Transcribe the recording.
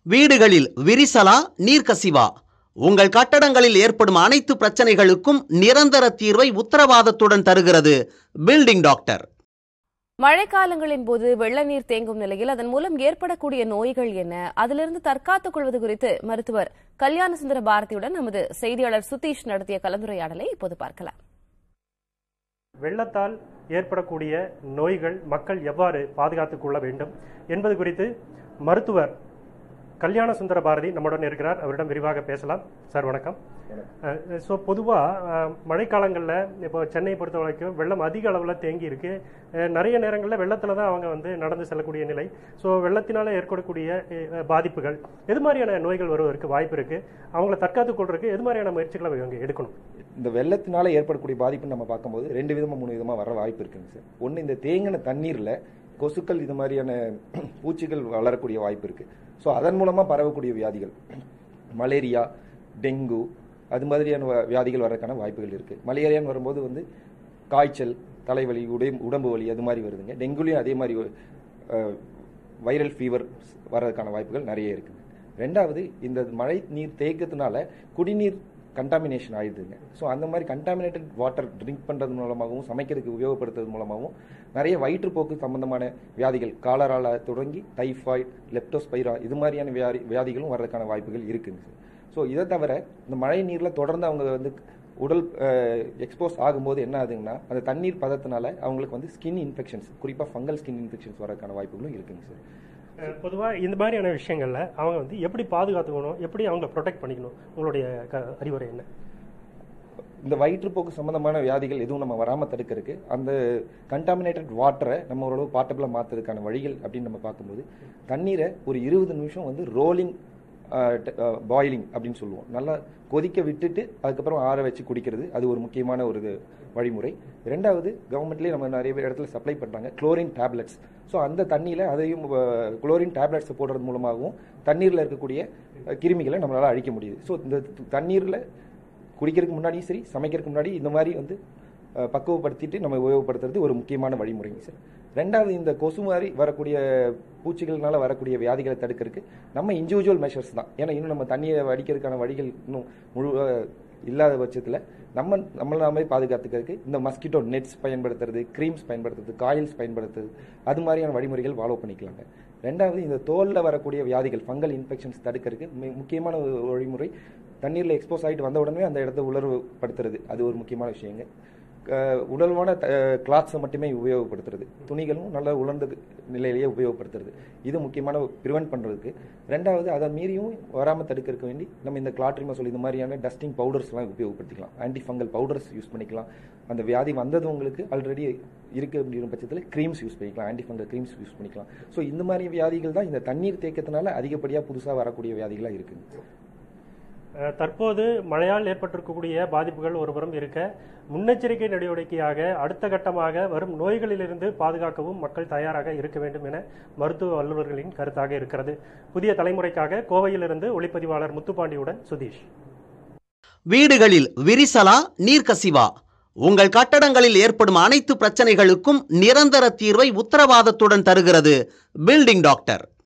வீடுகளில் விரிசலா நீர்க்கசிவா உங்கள் கட்டடங்களில் ஏற்படும் அனைத்து பிரச்சனைகளுக்கும் நிரந்தர தீர்வை உத்தரவாதத்துடன் தருகிறது பில்டிங் டாக்டர் மழைக்காலங்களின் போது வெள்ள நீர் தேங்கும் நிலையில் அதன் மூலம் ஏற்படக்கூடிய நோய்கள் என்ன அதிலிருந்து தற்காத்துக் கொள்வது குறித்து மருத்துவர் கல்யாண சுந்தர பாரதியுடன் நமது செய்தியாளர் சுதீஷ் நடத்திய கலந்துரையாடலை இப்போது பார்க்கலாம் வெள்ளத்தால் ஏற்படக்கூடிய நோய்கள் மக்கள் எவ்வாறு பாதுகாத்துக் கொள்ள வேண்டும் என்பது குறித்து மருத்துவர் கல்யாண சுந்தர பாரதி நம்முடன் இருக்கிறார் அவரிடம் விரிவாக பேசலாம் சார் வணக்கம் ஸோ பொதுவாக மழைக்காலங்களில் இப்போ சென்னையை பொறுத்த வரைக்கும் வெள்ளம் அதிக அளவில் தேங்கி இருக்கு அஹ், நிறைய நேரங்களில் வெள்ளத்தில் தான் அவங்க வந்து நடந்து செல்லக்கூடிய நிலை ஸோ வெள்ளத்தினால ஏற்படக்கூடிய அஹ், பாதிப்புகள் எது மாதிரியான நோய்கள் வருவதற்கு வாய்ப்பு இருக்கு அவங்கள தற்காத்துக் கொள்றதுக்கு எது மாதிரியான முயற்சிகளை இவங்க எடுக்கணும் இந்த வெள்ளத்தினால ஏற்படக்கூடிய பாதிப்புன்னு நம்ம பார்க்கும்போது ரெண்டு விதமா மூணு விதமா வர வாய்ப்பு இருக்குங்க சார் ஒன்று இந்த தேங்கின தண்ணீர்ல கொசுக்கள் இது மாதிரியான பூச்சிகள் வளரக்கூடிய வாய்ப்பு இருக்கு ஸோ அதன் மூலமா பரவக்கூடிய வியாதிகள் மலேரியா டெங்கு அது மாதிரியான வ- வியாதிகள் வர்றதுக்கான வாய்ப்புகள் இருக்கு மலேரியான்னு வரும்போது வந்து காய்ச்சல் தலைவலி உடம்பு உடம்பு வலி அது மாதிரி வருதுங்க டெங்குலையும் அதே மாதிரி வைரல் ஃபீவர் வர்றதுக்கான வாய்ப்புகள் நிறைய இருக்குங்க ரெண்டாவது இந்த மழை நீர் தேக்கத்தினால குடிநீர் கண்டாமினேஷன் ஆயிடுதுங்க ஸோ அந்த மாதிரி கண்டாமினேட்டட் வாட்டர் ட்ரிங்க் பண்ணுறது மூலமாகவும் சமைக்கிறதுக்கு உபயோகப்படுத்துறது மூலமாகவும் நிறைய வயிற்றுப்போக்கு சம்பந்தமான வியாதிகள் காலரால தொடங்கி டைஃபாய்டு லெப்டோஸ்பைரா இது மாதிரியான வியாதி வியாதிகளும் வர்றதுக்கான வாய்ப்புகள் இருக்குங்க சார் ஸோ இதை தவிர இந்த மழை நீரில் தொடர்ந்து அவங்க வந்து உடல் எக்ஸ்போஸ் ஆகும்போது என்ன ஆகுதுங்கன்னா அந்த தண்ணீர் பதத்தினால அவங்களுக்கு வந்து ஸ்கின் இன்ஃபெக்ஷன்ஸ் குறிப்பாக ஃபங்கல் ஸ்கின் இன்ஃபெக்ஷன்ஸ் வரதுக்கான வாய்ப்புகளும் இருக்குங்க சார் பொதுவாக இந்த மாதிரியான விஷயங்கள்ல அவங்க வந்து எப்படி பாதுகாத்துக்கணும் எப்படி அவங்க ப்ரொடெக்ட் பண்ணிக்கணும் உங்களுடைய க- அறிவுரை என்ன இந்த வயிற்றுப்போக்கு சம்பந்தமான வியாதிகள் எதுவும் நம்ம வராமல் தடுக்கிறதுக்கு அந்த கண்டாமினேட்டட் வாட்டரை நம்ம ஓரளவு பாட்டபிளாக மாற்றுறதுக்கான வழிகள் அப்படின்னு நம்ம பார்க்கும்போது தண்ணீரை ஒரு இருபது நிமிஷம் வந்து ரோலிங் பாயிலிங் அப்படின்னு சொல்லுவோம் நல்லா கொதிக்க விட்டுட்டு அதுக்கப்புறம் ஆற வச்சு குடிக்கிறது அது ஒரு முக்கியமான ஒரு இது வழிமுறை ரெண்டாவது கவர்மெண்ட்லேயே நம்ம நிறைய பேர் இடத்துல சப்ளை பண்ணுறாங்க குளோரின் டேப்லெட்ஸ் ஸோ அந்த தண்ணியில் அதையும் குளோரின் டேப்லெட்ஸை போடுறது மூலமாகவும் தண்ணீரில் இருக்கக்கூடிய அஹ், கிருமிகளை நம்மளால் அழிக்க முடியுது ஸோ இந்த தண்ணீரில் குடிக்கிறதுக்கு முன்னாடியும் சரி சமைக்கிறதுக்கு முன்னாடி இந்த மாதிரி வந்து அஹ், பக்குவப்படுத்திட்டு நம்ம உபயோகப்படுத்துறது ஒரு முக்கியமான வழிமுறைங்க சார் ரெண்டாவது இந்த கொசு மாதிரி வரக்கூடிய பூச்சிகள்னால வரக்கூடிய வியாதிகளை தடுக்கிறதுக்கு நம்ம இண்டிவிஜுவல் மெஷர்ஸ் தான் ஏன்னா இன்னும் நம்ம தண்ணியை வடிக்கிறதுக்கான வழிகள் இன்னும் முழு அஹ், இல்லாத பட்சத்தில் நம்ம நம்மள நாமே பாதுகாத்துக்கிறதுக்கு இந்த மஸ்கிட்டோ நெட்ஸ் பயன்படுத்துறது க்ரீம்ஸ் பயன்படுத்துறது காயில்ஸ் பயன்படுத்துறது அது மாதிரியான வழிமுறைகள் ஃபாலோ பண்ணிக்கலாங்க ரெண்டாவது இந்த தோலில் வரக்கூடிய வியாதிகள் ஃபங்கல் இன்ஃபெக்ஷன்ஸ் தடுக்கிறதுக்கு மி- முக்கியமான ஒரு வழிமுறை தண்ணீரில் எக்ஸ்போஸ் ஆகிட்டு வந்த உடனே அந்த இடத்த உலர்வுபடுத்துறது அது ஒரு முக்கியமான விஷயங்க அஹ் உணர்வான கிளாத்ஸை மட்டுமே உபயோகப்படுத்துறது துணிகளும் நல்லா உலர்ந்த நிலையிலேயே உபயோகப்படுத்துறது இது முக்கியமான ப்ரிவென்ட் பண்ணுறதுக்கு ரெண்டாவது அதை மீறியும் வராமல் தடுக்கிறதுக்கு வேண்டி நம்ம இந்த கிளாட்ரிமா சொல்லி இந்த மாதிரியான டஸ்டிங் பவுடர்ஸ்லாம் உபயோகப்படுத்திக்கலாம் ஆன்டி ஃபங்கல் பவுடர்ஸ் யூஸ் பண்ணிக்கலாம் அந்த வியாதி வந்தது உங்களுக்கு ஆல்ரெடி இருக்கு அப்படிங்கிற பட்சத்தில் க்ரீம்ஸ் யூஸ் பண்ணிக்கலாம் ஆன்டி ஃபங்கல் க்ரீம்ஸ் யூஸ் பண்ணிக்கலாம் ஸோ இந்த மாதிரி வியாதிகள் தான் இந்த தண்ணீர் தேக்கத்தினால அதிகப்படியாக புதுசாக வரக்கூடிய வியாதிகளாக இருக்குங்க அஹ், தற்போது மழையால் ஏற்பட்டிருக்கக்கூடிய பாதிப்புகள் ஒருபுறம் இருக்க முன்னெச்சரிக்கை நடவடிக்கையாக அடுத்த கட்டமாக வரும் நோய்களிலிருந்து பாதுகாக்கவும் மக்கள் தயாராக இருக்க வேண்டும் என மருத்துவ வல்லுநர்களின் கருத்தாக இருக்கிறது புதிய தலைமுறைக்காக கோவையிலிருந்து ஒளிப்பதிவாளர் முத்துப்பாண்டியுடன் சுதீஷ் வீடுகளில் விரிசலா நீர்க்கசிவா உங்கள் கட்டடங்களில் ஏற்படும் அனைத்து பிரச்சனைகளுக்கும் நிரந்தர தீர்வை உத்தரவாதத்துடன் தருகிறது பில்டிங் டாக்டர்